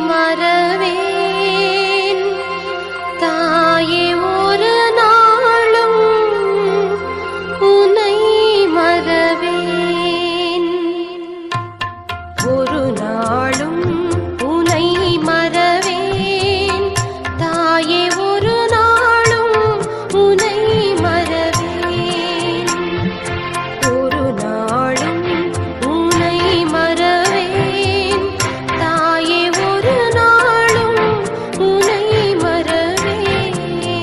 மறவேன் தாயே ஒரு நாளும் உனை மறவேன் ஒரு நாளும் உனை மறவேன் தாயே ஒரு நாளும் உனை மறவேன் ஒரு நாளும் உனை மறவேன் தாயே ஒரு நாளும் உனை மறவேன்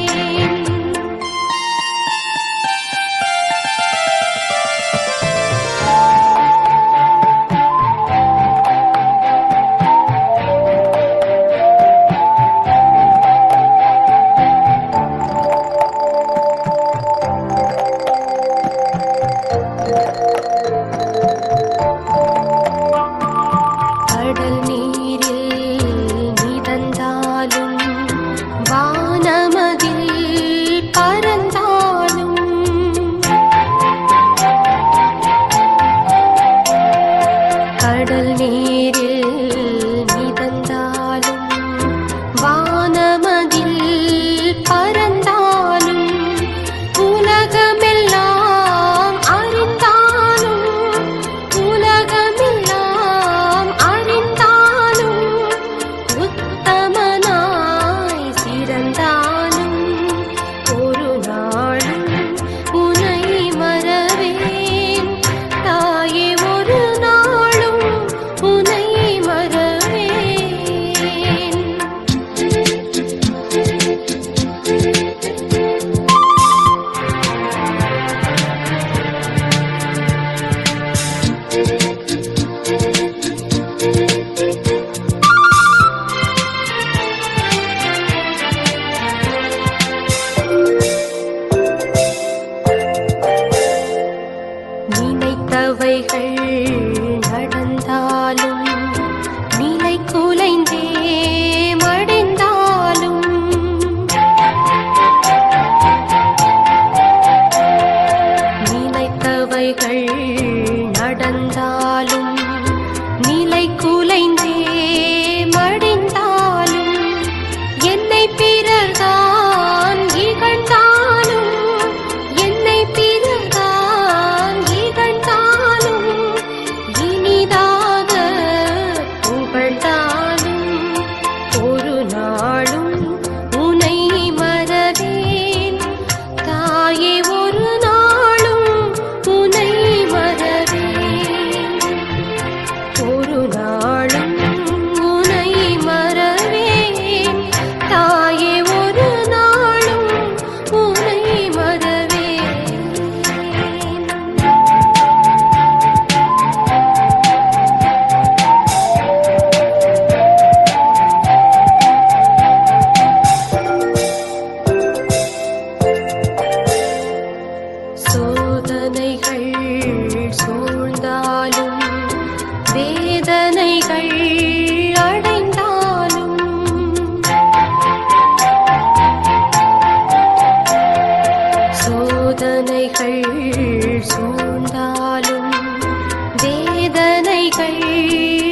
கடல் நீரில் மிதந்தாலும் வானமதில் பறந்தாலும் கடல் நீரில் மிதந்தாலும் வானமதில் பறந்தாலும் உலகமெல்லாம் அறிந்தாலும் உலகமெல்லாம் அறிந்தாலும் உத்தமனாய் சிறந்தாலும் ஒரு நாளும் உனை மறவேன் தாயே ஒரு நாளும் உனை மறவேன் நினைத்தவைகள் நடந்தாலும் நிலை குலைந்தே மடிந்தாலும் நினைத்தவைகள் நடந்தாலும் நிலை குலைந்தே மடிந்தாலும் என்னை பிறர்தான் இகழ்ந்தாலும் என்னை பிறர்தான் இகழ்ந்தாலும் இனிதாக புகழ்ந்தாலும் ஒரு நாளும் உனை மறவேன் தாயே ஒரு நாளும் உனை மறவேன் ஒரு நாளும் உனை மறவேன் தாயே ஒரு நாளும் உனை மறவேன் சோதனைகள் சூழ்ந்தாலும் வேதனைகள் அடைந்தாலும் சோதனைகள் சூழ்ந்தாலும் வேதனைகள்